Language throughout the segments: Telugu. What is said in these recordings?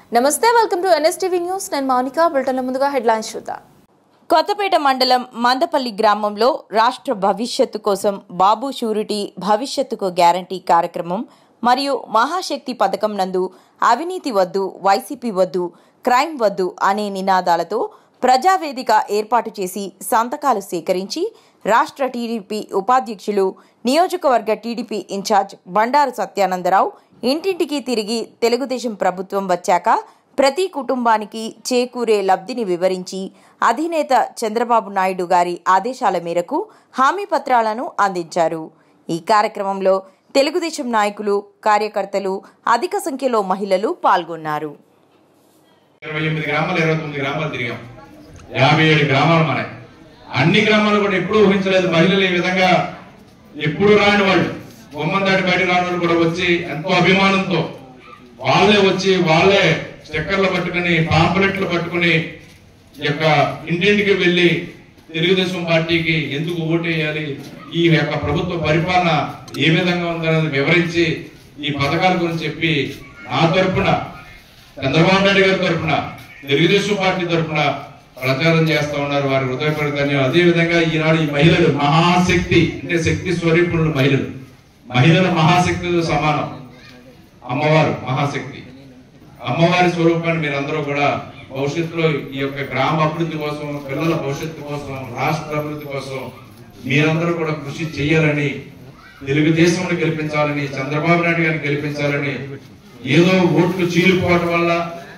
నమస్తే వెల్కమ్ టు ఎన్ఎస్టీవీ న్యూస్ నేను మౌనిక బులెటిన్ల ముందుగా హెడ్లైన్స్ చూద్దాం కొత్తపేట మండలం మందపల్లి గ్రామంలో రాష్ట్ర భవిష్యత్తు కోసం బాబు షూరిటీ భవిష్యత్తుకు గ్యారంటీ కార్యక్రమం మరియు మహాశక్తి పథకం నందు అవినీతి వద్దు వైసీపీ వద్దు క్రైమ్ వద్దు అనే నినాదాలతో ప్రజావేదిక ఏర్పాటు చేసి సంతకాలు సేకరించి రాష్ట్ర టీడీపీ ఉపాధ్యక్షులు నియోజకవర్గ టీడీపీ ఇన్ఛార్జ్ బండారు సత్యానందరావు ఇంటింటికి తిరిగి తెలుగుదేశం ప్రభుత్వం వచ్చాక ప్రతి కుటుంబానికి చేకూరే లబ్ధిని వివరించి అధినేత చంద్రబాబు నాయుడు గారి ఆదేశాల మేరకు హామీ పత్రాలను అందించారు ఈ కార్యక్రమంలో తెలుగుదేశం నాయకులు కార్యకర్తలు అధిక సంఖ్యలో మహిళలు పాల్గొన్నారు ఇరవై ఎనిమిది గ్రామాలు ఇరవై తొమ్మిది గ్రామాలు తిరిగాం యాభై ఏడు గ్రామాలు మన అన్ని గ్రామాలు కూడా ఎప్పుడూ ఊహించలేదు మహిళలు ఈ విధంగా ఎప్పుడు రాని వాళ్ళు బొమ్మం దాటి బయట రాని వాళ్ళు కూడా వచ్చి ఎంతో అభిమానంతో వాళ్ళే వచ్చి వాళ్ళే స్టిక్కర్లు పట్టుకుని పాంపలెట్లు పట్టుకుని ఈ యొక్క ఇంటింటికి వెళ్ళి తెలుగుదేశం పార్టీకి ఎందుకు ఓటేయాలి ఈ యొక్క ప్రభుత్వ పరిపాలన ఏ విధంగా ఉందనేది వివరించి ఈ పథకాల గురించి చెప్పి నా తరపున చంద్రబాబు నాయుడు గారి తరఫున తెలుగుదేశం పార్టీ తరఫున ప్రచారం చేస్తా ఉన్నారు వారి హృదయపూర్వక ధన్యవాదాలు అదే విధంగా ఈనాడు ఈ మహిళలు మహాశక్తి అంటే శక్తి స్వరూపులు మహిళలు మహిళలు మహాశక్తితో సమానం అమ్మవారు మహాశక్తి అమ్మవారి స్వరూపాన్ని మీరందరూ కూడా భవిష్యత్తులో ఈ యొక్క గ్రామ అభివృద్ధి కోసం పిల్లల భవిష్యత్తు కోసం రాష్ట్ర అభివృద్ధి కోసం మీరందరూ కూడా కృషి చేయాలని తెలుగుదేశం గెలిపించాలని చంద్రబాబు నాయుడు గారిని గెలిపించాలని ఏదో ఓట్లు చీలిపోవటం వల్ల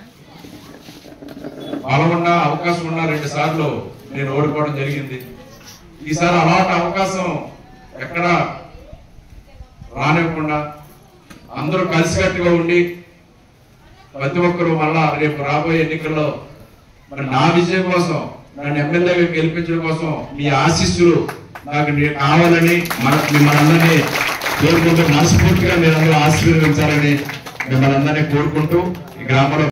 బలమున్న అవకాశం ఉన్న రెండు సార్లు నేను ఓడిపోవడం జరిగింది ఈసారి అలాంటి అవకాశం ఎక్కడ రానివ్వకుండా అందరూ కలిసికట్టుగా ఉండి ప్రతి ఒక్కరూ మళ్ళా రేపు రాబోయే ఎన్నికల్లో మరి నా విజయం కోసం నన్ను ఎమ్మెల్యేగా గెలిపించడం కోసం మీ ఆశీస్సులు నాకు నే- కావాలని మన మిమ్మల్ని అందరినీ కోరుకుంటూ మనస్ఫూర్తిగా మీరందరూ ఆశీర్వదించాలని మిమ్మల్ని అందరినీ కోరుకుంటూ ఈ గ్రామంలో